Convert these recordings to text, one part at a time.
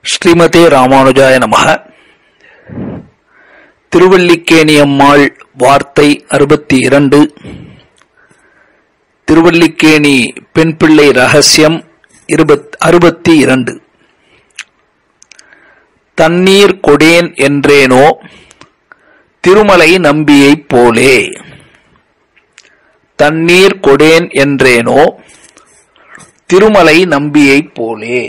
ஸ்ரீமதே ராமானுஜாய நமக திருவல்லிக்கேணியம்மாள் வார்த்தை அறுபத்தி இரண்டு திருவல்லிக்கேணி பெண் பிள்ளை ரகசியம் இருபத் அறுபத்தி இரண்டு தண்ணீர் கொடேன் என்றேனோ திருமலை நம்பியைப் போலே தண்ணீர் கொடேன் என்றேனோ திருமலை நம்பியைப் போலே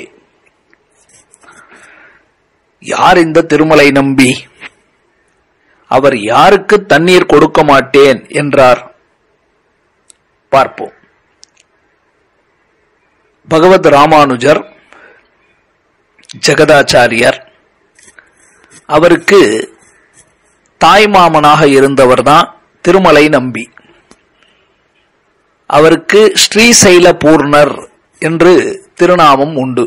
யார் இந்த திருமலை நம்பி அவர் யாருக்கு தண்ணீர் கொடுக்க மாட்டேன் என்றார் பார்ப்போம் பகவத் ராமானுஜர் ஜெகதாச்சாரியர் அவருக்கு தாய்மாமனாக இருந்தவர்தான் திருமலை நம்பி அவருக்கு ஸ்ரீசைல பூர்ணர் என்று திருநாமம் உண்டு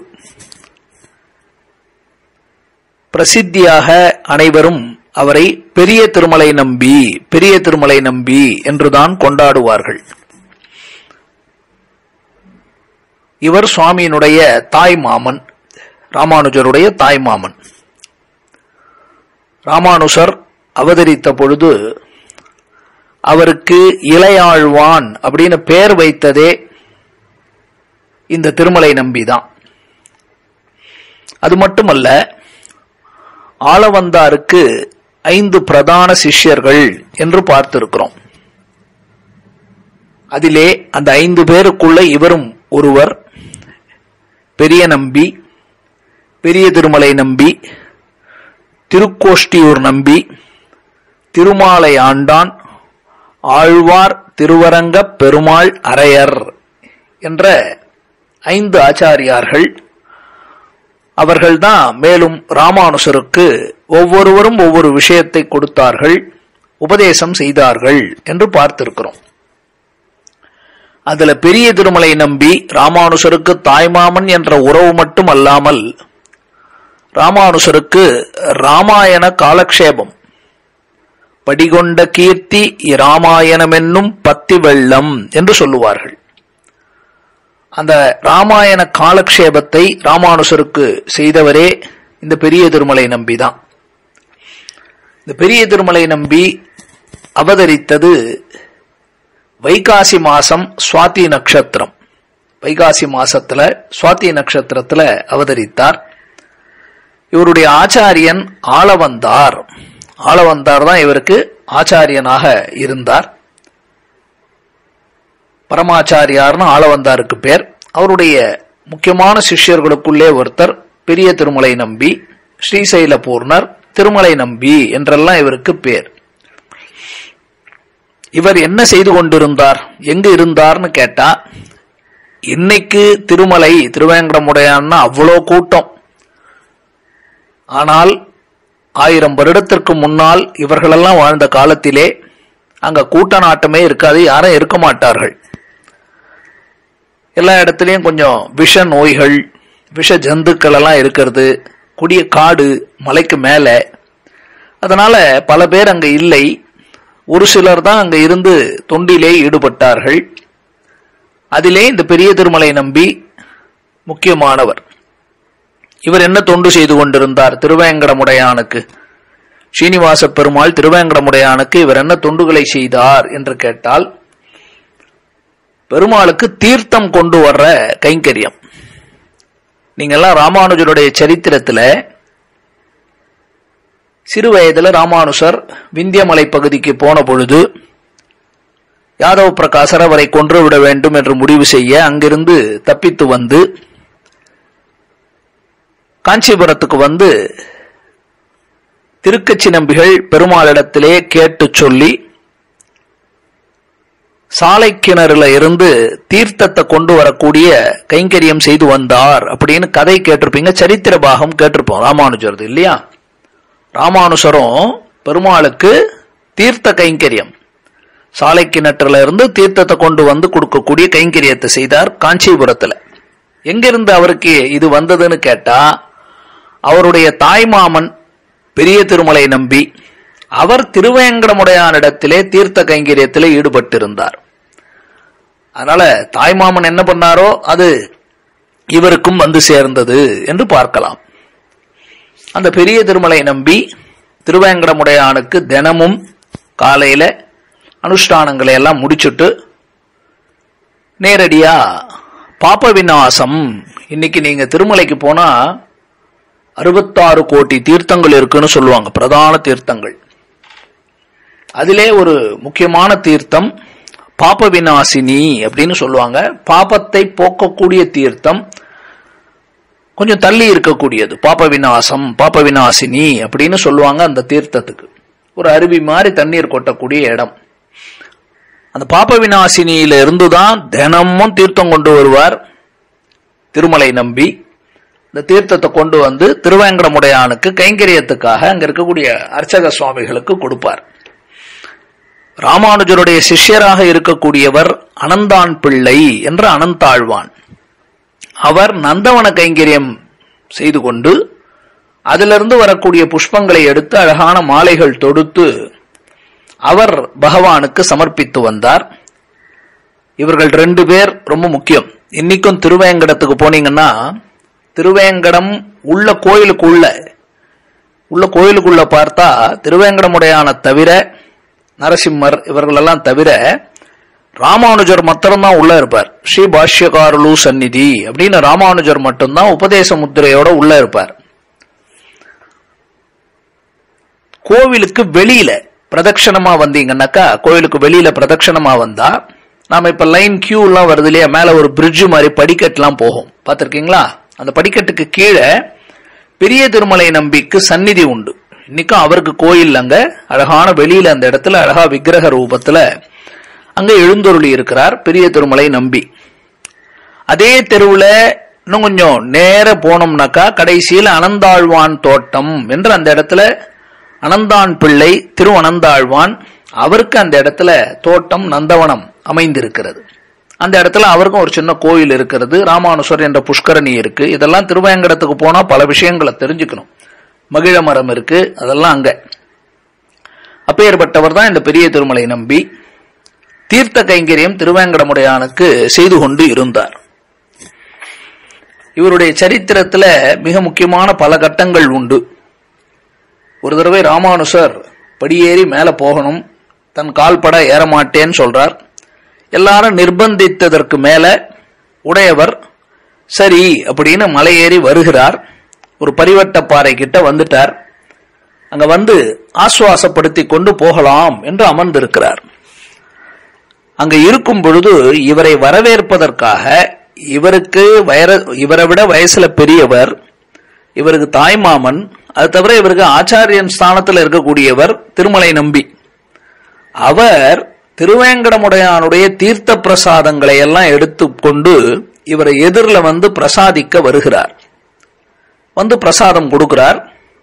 பிரசித்தியாக அனைவரும் அவரை பெரிய திருமலை நம்பி பெரிய திருமலை நம்பி என்றுதான் கொண்டாடுவார்கள் இவர் சுவாமியினுடைய தாய் மாமன் ராமானுஜருடைய தாய் மாமன் ராமானுஜர் அவதரித்த பொழுது அவருக்கு இளையாழ்வான் அப்படின்னு பெயர் வைத்ததே இந்த திருமலை நம்பிதான் அது மட்டுமல்ல ஆளவந்தாருக்கு ஐந்து பிரதான சிஷ்யர்கள் என்று பார்த்திருக்கிறோம் அதிலே அந்த ஐந்து பேருக்குள்ள இவரும் ஒருவர் பெரிய நம்பி பெரிய திருமலை நம்பி திருக்கோஷ்டியூர் நம்பி திருமாலை ஆண்டான் ஆழ்வார் திருவரங்க பெருமாள் அரையர் என்ற ஐந்து ஆச்சாரியார்கள் அவர்கள்தான் மேலும் ராமானுசருக்கு ஒவ்வொருவரும் ஒவ்வொரு விஷயத்தை கொடுத்தார்கள் உபதேசம் செய்தார்கள் என்று பார்த்திருக்கிறோம் அதுல பெரிய திருமலை நம்பி ராமானுசருக்கு தாய்மாமன் என்ற உறவு மட்டும் அல்லாமல் ராமானுசருக்கு ராமாயண காலக்ஷேபம் படிகொண்ட கீர்த்தி இராமாயணமென்னும் பத்தி வெள்ளம் என்று சொல்லுவார்கள் அந்த ராமாயண காலக்ஷேபத்தை ராமானுசருக்கு செய்தவரே இந்த பெரிய திருமலை நம்பி தான் இந்த பெரிய திருமலை நம்பி அவதரித்தது வைகாசி மாசம் சுவாதி நட்சத்திரம் வைகாசி மாசத்துல சுவாதி நட்சத்திரத்துல அவதரித்தார் இவருடைய ஆச்சாரியன் ஆளவந்தார் ஆளவந்தார் தான் இவருக்கு ஆச்சாரியனாக இருந்தார் பரமாச்சாரியார்னு ஆளவந்தாருக்கு பேர் அவருடைய முக்கியமான சிஷ்யர்களுக்குள்ளே ஒருத்தர் பெரிய திருமலை நம்பி ஸ்ரீசைல பூர்ணர் திருமலை நம்பி என்றெல்லாம் இவருக்கு பேர் இவர் என்ன செய்து கொண்டிருந்தார் எங்கு இருந்தார்னு கேட்டா இன்னைக்கு திருமலை திருவேங்கடமுடையான்னா அவ்வளோ கூட்டம் ஆனால் ஆயிரம் வருடத்திற்கு முன்னால் இவர்களெல்லாம் வாழ்ந்த காலத்திலே அங்க கூட்ட நாட்டமே இருக்காது யாரும் இருக்க மாட்டார்கள் எல்லா இடத்துலயும் கொஞ்சம் விஷ நோய்கள் விஷ ஜந்துக்கள் எல்லாம் இருக்கிறது கொடிய காடு மலைக்கு மேல அதனால பல பேர் அங்க இல்லை ஒரு சிலர் தான் அங்க இருந்து தொண்டிலே ஈடுபட்டார்கள் அதிலே இந்த பெரிய திருமலை நம்பி முக்கியமானவர் இவர் என்ன தொண்டு செய்து கொண்டிருந்தார் திருவேங்கடமுடையானுக்கு ஸ்ரீனிவாச பெருமாள் திருவேங்கடமுடையானுக்கு இவர் என்ன தொண்டுகளை செய்தார் என்று கேட்டால் பெருமாளுக்கு தீர்த்தம் கொண்டு வர்ற கைங்கரியம் நீங்கெல்லாம் ராமானுஜருடைய சரித்திரத்துல சிறு வயதுல ராமானுசர் விந்தியமலை பகுதிக்கு போன பொழுது யாதவ பிரகாசர் அவரை கொன்று விட வேண்டும் என்று முடிவு செய்ய அங்கிருந்து தப்பித்து வந்து காஞ்சிபுரத்துக்கு வந்து திருக்கச்சி நம்பிகள் பெருமாளிடத்திலே கேட்டு சொல்லி சாலை கிணறுல இருந்து தீர்த்தத்தை கொண்டு வரக்கூடிய கைங்கரியம் செய்து வந்தார் அப்படின்னு கதை கேட்டிருப்பீங்க சரித்திர பாகம் கேட்டிருப்போம் ராமானுஜரது இல்லையா ராமானுஜரும் பெருமாளுக்கு தீர்த்த கைங்கரியம் சாலை கிணற்றுல இருந்து தீர்த்தத்தை கொண்டு வந்து கொடுக்கக்கூடிய கைங்கரியத்தை செய்தார் காஞ்சிபுரத்துல எங்கிருந்து அவருக்கு இது வந்ததுன்னு கேட்டா அவருடைய தாய்மாமன் பெரிய திருமலை நம்பி அவர் திருவேங்கடமுடையானிடத்திலே தீர்த்த கைங்கரியத்திலே ஈடுபட்டிருந்தார் அதனால தாய்மாமன் என்ன பண்ணாரோ அது இவருக்கும் வந்து சேர்ந்தது என்று பார்க்கலாம் அந்த பெரிய திருமலை நம்பி திருவேங்கடமுடையானுக்கு தினமும் காலையில அனுஷ்டானங்களை எல்லாம் முடிச்சுட்டு நேரடியா பாப விநாசம் இன்னைக்கு நீங்க திருமலைக்கு போனா அறுபத்தாறு கோடி தீர்த்தங்கள் இருக்குன்னு சொல்லுவாங்க பிரதான தீர்த்தங்கள் அதிலே ஒரு முக்கியமான தீர்த்தம் பாப விநாசினி அப்படின்னு சொல்லுவாங்க பாபத்தை போக்கக்கூடிய தீர்த்தம் கொஞ்சம் தள்ளி இருக்கக்கூடியது பாப விநாசம் பாப விநாசினி அப்படின்னு சொல்லுவாங்க அந்த தீர்த்தத்துக்கு ஒரு அருவி மாதிரி தண்ணீர் கொட்டக்கூடிய இடம் அந்த பாப விநாசினியில இருந்துதான் தினமும் தீர்த்தம் கொண்டு வருவார் திருமலை நம்பி இந்த தீர்த்தத்தை கொண்டு வந்து திருவேங்கடமுடையானுக்கு கைங்கரியத்துக்காக அங்க இருக்கக்கூடிய அர்ச்சக சுவாமிகளுக்கு கொடுப்பார் ராமானுஜருடைய சிஷ்யராக இருக்கக்கூடியவர் அனந்தான் பிள்ளை என்ற அனந்தாழ்வான் அவர் நந்தவன கைங்கரியம் செய்து கொண்டு அதிலிருந்து வரக்கூடிய புஷ்பங்களை எடுத்து அழகான மாலைகள் தொடுத்து அவர் பகவானுக்கு சமர்ப்பித்து வந்தார் இவர்கள் ரெண்டு பேர் ரொம்ப முக்கியம் இன்னைக்கும் திருவேங்கடத்துக்கு போனீங்கன்னா திருவேங்கடம் உள்ள கோயிலுக்குள்ள உள்ள கோயிலுக்குள்ள பார்த்தா திருவேங்கடமுடையான தவிர நரசிம்மர் இவர்களெல்லாம் தவிர ராமானுஜர் மாத்திரம்தான் உள்ள இருப்பார் ஸ்ரீ பாஷ்யகாருலு சந்நிதி அப்படின்னு ராமானுஜர் மட்டும்தான் உபதேச முத்திரையோட உள்ள இருப்பார் கோவிலுக்கு வெளியில பிரதட்சணமா வந்தீங்கன்னாக்கா கோவிலுக்கு வெளியில பிரதட்சணமா வந்தா நாம இப்ப லைன் கியூ எல்லாம் வருது இல்லையா மேல ஒரு பிரிட்ஜ் மாதிரி படிக்கட்டுலாம் போகும் பார்த்திருக்கீங்களா அந்த படிக்கட்டுக்கு கீழே பெரிய திருமலை நம்பிக்கு சந்நிதி உண்டு இன்னைக்கும் அவருக்கு கோயில் அங்க அழகான வெளியில அந்த இடத்துல அழகா விக்கிரக ரூபத்துல அங்க எழுந்தொருளி இருக்கிறார் பெரிய திருமலை நம்பி அதே தெருவுல இன்னும் கொஞ்சம் நேர போனோம்னாக்கா கடைசியில் அனந்தாழ்வான் தோட்டம் என்று அந்த இடத்துல அனந்தான் பிள்ளை திரு அனந்தாழ்வான் அவருக்கு அந்த இடத்துல தோட்டம் நந்தவனம் அமைந்திருக்கிறது அந்த இடத்துல அவருக்கும் ஒரு சின்ன கோயில் இருக்கிறது ராமானுஸ்வர் என்ற புஷ்கரணி இருக்கு இதெல்லாம் திருவேங்கடத்துக்கு போனா பல விஷயங்களை தெரிஞ்சுக்கணும் மகிழ மரம் இருக்கு அதெல்லாம் அங்க அப்பேற்பட்டவர் தான் இந்த பெரிய திருமலை நம்பி தீர்த்த கைங்கரியம் திருவேங்கடமுடையானுக்கு செய்து கொண்டு இருந்தார் இவருடைய சரித்திரத்துல மிக முக்கியமான பல கட்டங்கள் உண்டு ஒரு தடவை ராமானுசர் படியேறி மேல போகணும் தன் கால்பட ஏறமாட்டேன்னு சொல்றார் எல்லாரும் நிர்பந்தித்ததற்கு மேல உடையவர் சரி அப்படின்னு மலை ஏறி வருகிறார் ஒரு பரிவட்டப்பாறை கிட்ட வந்துட்டார் அங்க வந்து ஆசுவாசப்படுத்தி கொண்டு போகலாம் என்று அமர்ந்திருக்கிறார் அங்க இருக்கும் பொழுது இவரை வரவேற்பதற்காக இவருக்கு வயர இவரை விட வயசுல பெரியவர் இவருக்கு தாய்மாமன் அது தவிர இவருக்கு ஆச்சாரியன் ஸ்தானத்தில் இருக்கக்கூடியவர் திருமலை நம்பி அவர் திருவேங்கடமுடையானுடைய தீர்த்த பிரசாதங்களை எல்லாம் எடுத்துக்கொண்டு இவரை எதிரில் வந்து பிரசாதிக்க வருகிறார் வந்து பிரசாதம் கொடுக்கிறார்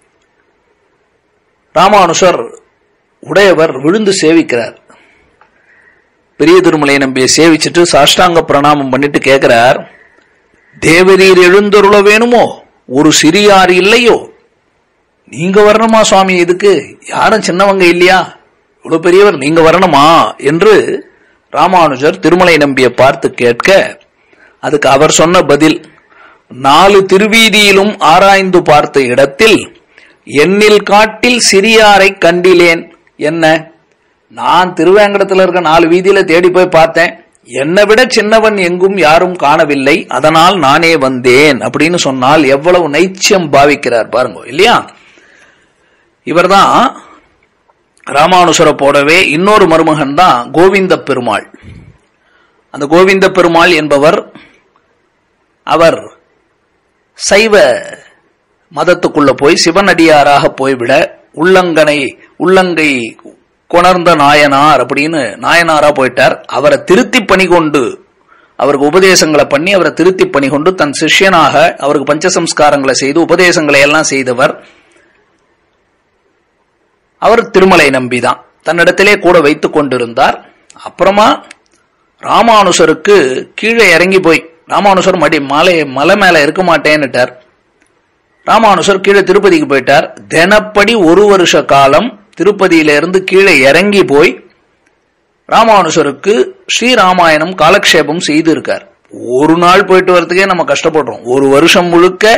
ராமானுஷர் உடையவர் விழுந்து சேவிக்கிறார் பெரிய திருமலை நம்பியை சேவிச்சுட்டு சாஷ்டாங்க பிரணாமம் பண்ணிட்டு கேட்கிறார் தேவரீர் எழுந்தருள வேணுமோ ஒரு சிறியார் இல்லையோ நீங்க வரணுமா சுவாமி இதுக்கு யாரும் சின்னவங்க இல்லையா இவ்வளவு பெரியவர் நீங்க வரணுமா என்று ராமானுஜர் திருமலை நம்பியை பார்த்து கேட்க அதுக்கு அவர் சொன்ன பதில் நாலு திருவீதியிலும் ஆராய்ந்து பார்த்த இடத்தில் எண்ணில் காட்டில் சிறியாரை கண்டிலேன் என்ன நான் திருவேங்கடத்துல இருக்க நாலு வீதியில தேடி போய் பார்த்தேன் என்னை விட சின்னவன் எங்கும் யாரும் காணவில்லை அதனால் நானே வந்தேன் அப்படின்னு சொன்னால் எவ்வளவு நைச்சியம் பாவிக்கிறார் பாருங்க இல்லையா இவர்தான் ராமானுசரை போடவே இன்னொரு மருமகன் தான் கோவிந்த பெருமாள் அந்த கோவிந்த பெருமாள் என்பவர் அவர் சைவ மதத்துக்குள்ள போய் சிவனடியாராக போய்விட உள்ளங்கனை உள்ளங்கை கொணர்ந்த நாயனார் அப்படின்னு நாயனாரா போயிட்டார் அவரை திருத்தி பணி கொண்டு அவருக்கு உபதேசங்களை பண்ணி அவரை திருத்தி பணி கொண்டு தன் சிஷ்யனாக அவருக்கு பஞ்சசம்ஸ்காரங்களை செய்து உபதேசங்களை எல்லாம் செய்தவர் அவர் திருமலை நம்பிதான் தன்னிடத்திலே கூட வைத்துக் கொண்டிருந்தார் அப்புறமா ராமானுசருக்கு கீழே இறங்கி போய் ராமானுசர் மடி மலை மலை மேல இருக்க மாட்டேன்னுட்டார் ராமானுசர் கீழே திருப்பதிக்கு போயிட்டார் தினப்படி ஒரு வருஷ காலம் திருப்பதியிலிருந்து கீழே இறங்கி போய் ராமானுசருக்கு ஸ்ரீராமாயணம் காலக்ஷேபம் செய்து இருக்கார் ஒரு நாள் போயிட்டு வரதுக்கே நம்ம கஷ்டப்படுறோம் ஒரு வருஷம் முழுக்க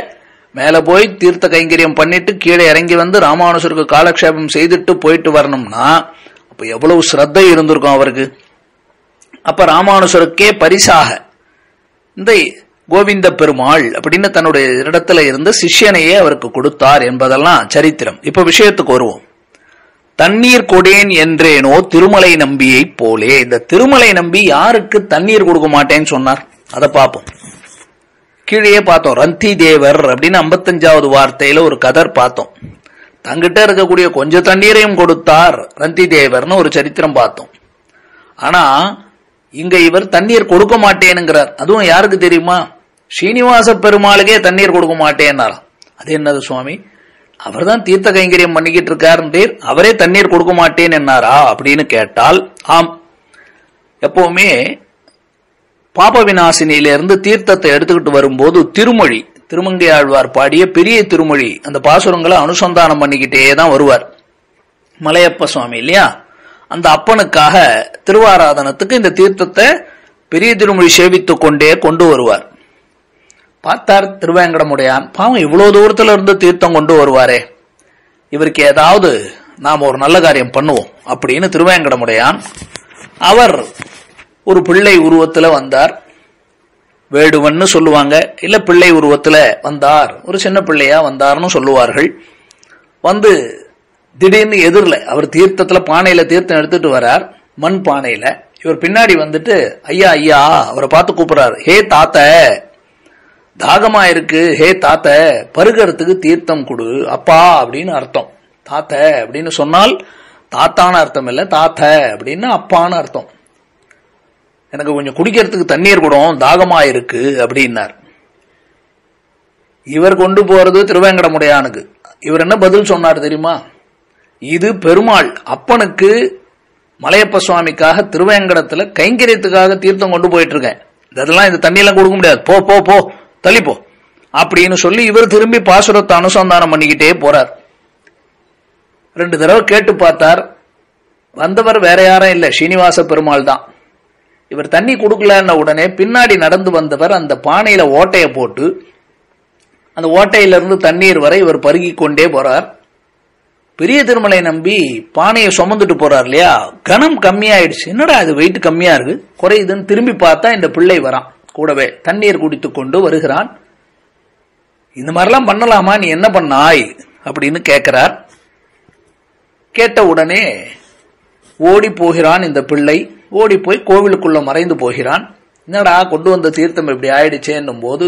மேல போய் தீர்த்த கைங்கரியம் பண்ணிட்டு கீழே இறங்கி வந்து ராமானுஜருக்கு காலக்ஷேபம் செய்துட்டு போயிட்டு வரணும்னா அப்ப எவ்வளவு ஸ்ரத்தை இருந்திருக்கும் அவருக்கு அப்ப ராமானுஜருக்கே பரிசாக இந்த கோவிந்த பெருமாள் அப்படின்னு தன்னுடைய இடத்துல இருந்த சிஷ்யனையே அவருக்கு கொடுத்தார் என்பதெல்லாம் சரித்திரம் இப்ப விஷயத்துக்கு வருவோம் தண்ணீர் கொடேன் என்றேனோ திருமலை நம்பியை போலே இந்த திருமலை நம்பி யாருக்கு தண்ணீர் கொடுக்க மாட்டேன்னு சொன்னார் அதை பார்ப்போம் கீழே பார்த்தோம் ரந்தி தேவர் அப்படின்னு ஐம்பத்தஞ்சாவது வார்த்தையில ஒரு கதர் பார்த்தோம் தங்கிட்ட இருக்கக்கூடிய கொஞ்சம் தண்ணீரையும் கொடுத்தார் ரந்தி தேவர்னு ஒரு சரித்திரம் பார்த்தோம் ஆனா இங்க இவர் தண்ணீர் கொடுக்க மாட்டேனுங்கிறார் அதுவும் யாருக்கு தெரியுமா ஸ்ரீனிவாச பெருமாளுக்கே தண்ணீர் கொடுக்க மாட்டேன்னாராம் அது என்னது சுவாமி அவர் தான் தீர்த்த கைங்கரியம் பண்ணிக்கிட்டு இருக்காருன்றீர் அவரே தண்ணீர் கொடுக்க மாட்டேன் என்னாரா அப்படின்னு கேட்டால் ஆம் எப்பவுமே பாப விநாசினியிலிருந்து தீர்த்தத்தை எடுத்துக்கிட்டு வரும்போது திருமொழி திருமங்கை ஆழ்வார் பாடிய பெரிய திருமொழி அந்த பாசுரங்களை அனுசந்தானம் பண்ணிக்கிட்டே தான் வருவார் மலையப்ப சுவாமி இல்லையா அந்த அப்பனுக்காக திருவாராதனத்துக்கு இந்த தீர்த்தத்தை பெரிய திருமொழி சேவித்துக் கொண்டே கொண்டு வருவார் பார்த்தார் திருவேங்கடமுடையான் பாவம் இவ்வளவு தூரத்துல இருந்து தீர்த்தம் கொண்டு வருவாரே இவருக்கு ஏதாவது நாம் ஒரு நல்ல காரியம் பண்ணுவோம் அப்படின்னு திருவேங்கடமுடையான் அவர் ஒரு பிள்ளை உருவத்துல வந்தார் வேடுவன்னு சொல்லுவாங்க இல்ல பிள்ளை உருவத்துல வந்தார் ஒரு சின்ன பிள்ளையா வந்தார்னு சொல்லுவார்கள் வந்து திடீர்னு எதிரில் அவர் தீர்த்தத்துல பானையில தீர்த்தம் எடுத்துட்டு வரார் மண் பானையில இவர் பின்னாடி வந்துட்டு ஐயா ஐயா அவரை பார்த்து கூப்பிடுறாரு ஹே தாத்த தாகமா இருக்கு ஹே தாத்த பருகிறதுக்கு தீர்த்தம் கொடு அப்பா அப்படின்னு அர்த்தம் தாத்த அப்படின்னு சொன்னால் தாத்தான அர்த்தம் இல்ல தாத்த அப்படின்னு அப்பான்னு அர்த்தம் எனக்கு கொஞ்சம் குடிக்கிறதுக்கு தண்ணீர் கூடும் தாகமா இருக்கு அப்படின்னார் இவர் கொண்டு போறது திருவேங்கடமுடையானுக்கு இவர் என்ன பதில் சொன்னார் தெரியுமா இது பெருமாள் அப்பனுக்கு மலையப்ப சுவாமிக்காக திருவேங்கடத்துல கைங்கரியத்துக்காக தீர்த்தம் கொண்டு போயிட்டு இருக்கேன் இதெல்லாம் இந்த தண்ணியெல்லாம் கொடுக்க முடியாது போ போ போ தள்ளி போ அப்படின்னு சொல்லி இவர் திரும்பி பாசுரத்தை அனுசந்தானம் பண்ணிக்கிட்டே போறார் ரெண்டு தடவை கேட்டு பார்த்தார் வந்தவர் வேற யாரும் இல்ல ஸ்ரீனிவாச பெருமாள் தான் இவர் தண்ணி கொடுக்கலன்ன உடனே பின்னாடி நடந்து வந்தவர் அந்த பானையில ஓட்டைய போட்டு அந்த ஓட்டையில இருந்து தண்ணீர் வரை இவர் பருகி கொண்டே போறார் பெரிய திருமலை நம்பி பானையை சுமந்துட்டு போறார் இல்லையா கனம் கம்மியாயிடுச்சு என்னடா அது வெயிட் கம்மியா இருக்கு குறையுதுன்னு திரும்பி பார்த்தா இந்த பிள்ளை வரான் கூடவே தண்ணீர் குடித்து கொண்டு வருகிறான் இந்த மாதிரிலாம் பண்ணலாமா நீ என்ன பண்ணாய் அப்படின்னு கேட்கிறார் கேட்ட உடனே ஓடி போகிறான் இந்த பிள்ளை ஓடி போய் கோவிலுக்குள்ள மறைந்து போகிறான் என்னடா கொண்டு வந்த தீர்த்தம் இப்படி ஆயிடுச்சேன்னும் போது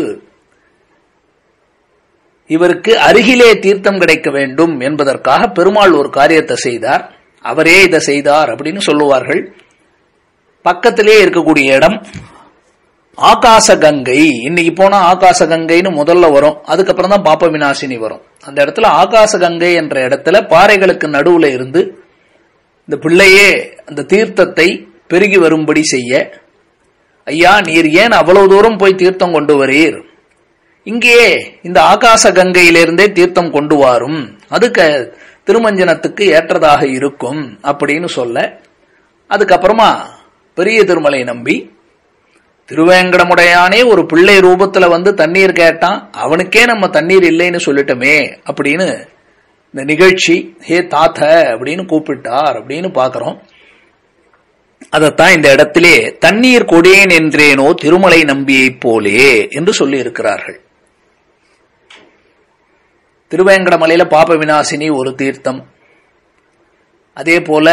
இவருக்கு அருகிலே தீர்த்தம் கிடைக்க வேண்டும் என்பதற்காக பெருமாள் ஒரு காரியத்தை செய்தார் அவரே இதை செய்தார் அப்படின்னு சொல்லுவார்கள் பக்கத்திலே இருக்கக்கூடிய இடம் ஆகாச கங்கை இன்னைக்கு போனா ஆகாச கங்கைன்னு முதல்ல வரும் அதுக்கப்புறம் தான் பாப்ப விநாசினி வரும் அந்த இடத்துல ஆகாச கங்கை என்ற இடத்துல பாறைகளுக்கு நடுவுல இருந்து இந்த பிள்ளையே அந்த தீர்த்தத்தை பெருகி வரும்படி செய்ய ஐயா நீர் ஏன் அவ்வளவு தூரம் போய் தீர்த்தம் கொண்டு வரீர் இங்கே இந்த ஆகாச கங்கையிலிருந்தே தீர்த்தம் கொண்டு வாரும் அதுக்கு திருமஞ்சனத்துக்கு ஏற்றதாக இருக்கும் அப்படின்னு சொல்ல அதுக்கப்புறமா பெரிய திருமலை நம்பி திருவேங்கடமுடையானே ஒரு பிள்ளை ரூபத்துல வந்து தண்ணீர் கேட்டான் அவனுக்கே நம்ம தண்ணீர் இல்லைன்னு சொல்லிட்டோமே அப்படின்னு இந்த நிகழ்ச்சி ஹே தாத்த அப்படின்னு கூப்பிட்டார் அப்படின்னு பாக்குறோம் அதைத்தான் இந்த இடத்திலே தண்ணீர் கொடேன் என்றேனோ திருமலை நம்பியைப் போலே என்று சொல்லி இருக்கிறார்கள் திருவேங்கடமலையில பாப விநாசினி ஒரு தீர்த்தம் அதே போல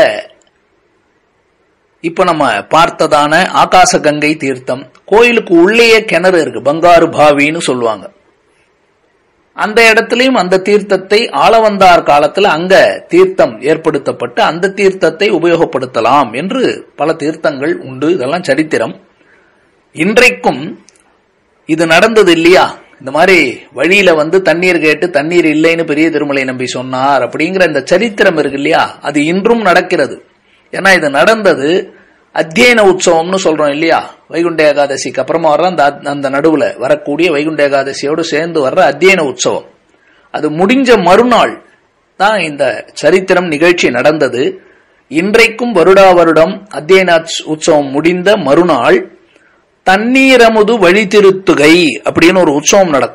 இப்ப நம்ம பார்த்ததான ஆகாச கங்கை தீர்த்தம் கோயிலுக்கு உள்ளேயே கிணறு இருக்கு பங்காரு பாவின்னு சொல்லுவாங்க அந்த இடத்துலயும் அந்த தீர்த்தத்தை ஆளவந்தார் காலத்துல அங்க தீர்த்தம் ஏற்படுத்தப்பட்டு அந்த தீர்த்தத்தை உபயோகப்படுத்தலாம் என்று பல தீர்த்தங்கள் உண்டு இதெல்லாம் சரித்திரம் இன்றைக்கும் இது நடந்தது இல்லையா இந்த மாதிரி வழியில வந்து தண்ணீர் கேட்டு தண்ணீர் இல்லைன்னு பெரிய திருமலை நம்பி சொன்னார் அப்படிங்கிற இந்த சரித்திரம் இருக்கு இல்லையா அது இன்றும் நடக்கிறது ஏன்னா இது நடந்தது அத்தியன உற்சவம்னு சொல்றோம் இல்லையா வைகுண்ட ஏகாதசிக்கு அப்புறமா வர்ற அந்த அந்த நடுவுல வரக்கூடிய வைகுண்ட ஏகாதசியோடு சேர்ந்து வர்ற அத்தியன உற்சவம் அது முடிஞ்ச மறுநாள் தான் இந்த சரித்திரம் நிகழ்ச்சி நடந்தது இன்றைக்கும் வருடா வருடம் அத்தியன உற்சவம் முடிந்த மறுநாள் தண்ணீரமுது வழி திருத்துகை அப்படின்னு ஒரு உற்சவம் நடக்கும்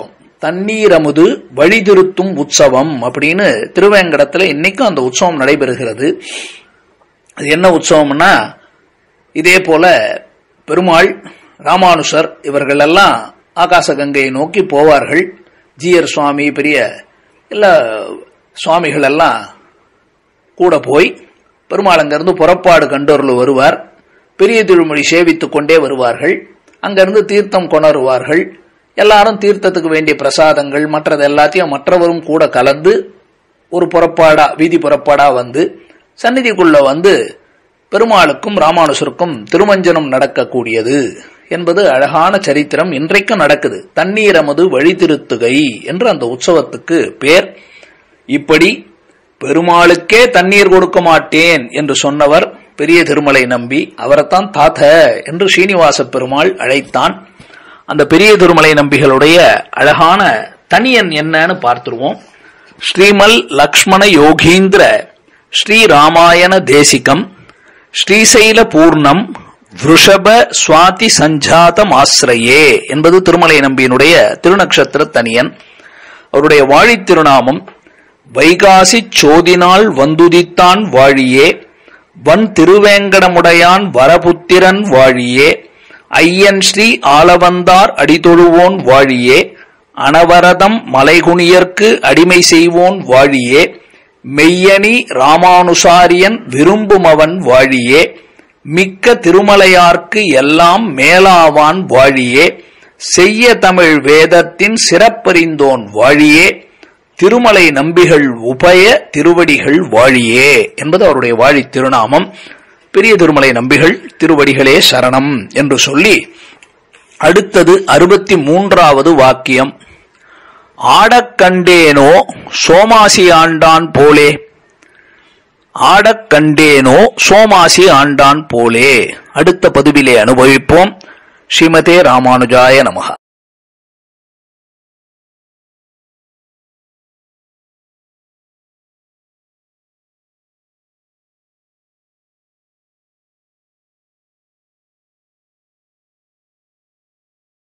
தண்ணீரமுது வழிதிருத்தும் உற்சவம் அப்படின்னு திருவேங்கடத்துல இன்னைக்கும் அந்த உற்சவம் நடைபெறுகிறது அது என்ன உற்சவம்னா இதே போல பெருமாள் ராமானுஷர் இவர்கள் எல்லாம் ஆகாச கங்கையை நோக்கி போவார்கள் ஜிஆர் சுவாமி பெரிய எல்லா சுவாமிகள் எல்லாம் கூட போய் பெருமாள் அங்கிருந்து புறப்பாடு கண்டோர்ல வருவார் பெரிய திருமொழி சேவித்துக் கொண்டே வருவார்கள் அங்கிருந்து தீர்த்தம் கொணருவார்கள் எல்லாரும் தீர்த்தத்துக்கு வேண்டிய பிரசாதங்கள் மற்றது எல்லாத்தையும் மற்றவரும் கூட கலந்து ஒரு புறப்பாடா வீதி புறப்பாடா வந்து சந்நிதிக்குள்ள வந்து பெருமாளுக்கும் ராமானுஷருக்கும் திருமஞ்சனம் நடக்கக்கூடியது என்பது அழகான சரித்திரம் இன்றைக்கும் நடக்குது தண்ணீர் அமது வழிதிருத்துகை என்று அந்த உற்சவத்துக்கு பேர் இப்படி பெருமாளுக்கே தண்ணீர் கொடுக்க மாட்டேன் என்று சொன்னவர் பெரிய திருமலை நம்பி அவரைத்தான் தாத்த என்று ஸ்ரீனிவாச பெருமாள் அழைத்தான் அந்த பெரிய திருமலை நம்பிகளுடைய அழகான தனியன் என்னன்னு பார்த்துருவோம் ஸ்ரீமல் லக்ஷ்மண யோகீந்திர ஸ்ரீ ராமாயண தேசிகம் ஸ்ரீசைல பூர்ணம் விருஷப சுவாதி சஞ்சாதம் ஆசிரயே என்பது திருமலை நம்பியினுடைய திருநக்ஷத்திர தனியன் அவருடைய வாழித் திருநாமம் வைகாசி சோதினால் வந்துதித்தான் வாழியே வன் திருவேங்கடமுடையான் வரபுத்திரன் வாழியே ஐயன் ஸ்ரீ ஆலவந்தார் அடிதொழுவோன் வாழியே அனவரதம் மலைகுனியர்க்கு அடிமை செய்வோன் வாழியே மெய்யணி ராமானுசாரியன் விரும்புமவன் வாழியே மிக்க திருமலையார்க்கு எல்லாம் மேலாவான் வாழியே செய்ய தமிழ் வேதத்தின் சிறப்பறிந்தோன் வாழியே திருமலை நம்பிகள் உபய திருவடிகள் வாழியே என்பது அவருடைய வாழி திருநாமம் பெரிய திருமலை நம்பிகள் திருவடிகளே சரணம் என்று சொல்லி அடுத்தது அறுபத்தி மூன்றாவது வாக்கியம் ஆடக் கண்டேனோ சோமாசி ஆண்டான் போலே ஆடக் கண்டேனோ சோமாசி ஆண்டான் போலே அடுத்த பதிவிலே அனுபவிப்போம் ஸ்ரீமதே ராமானுஜாய நமக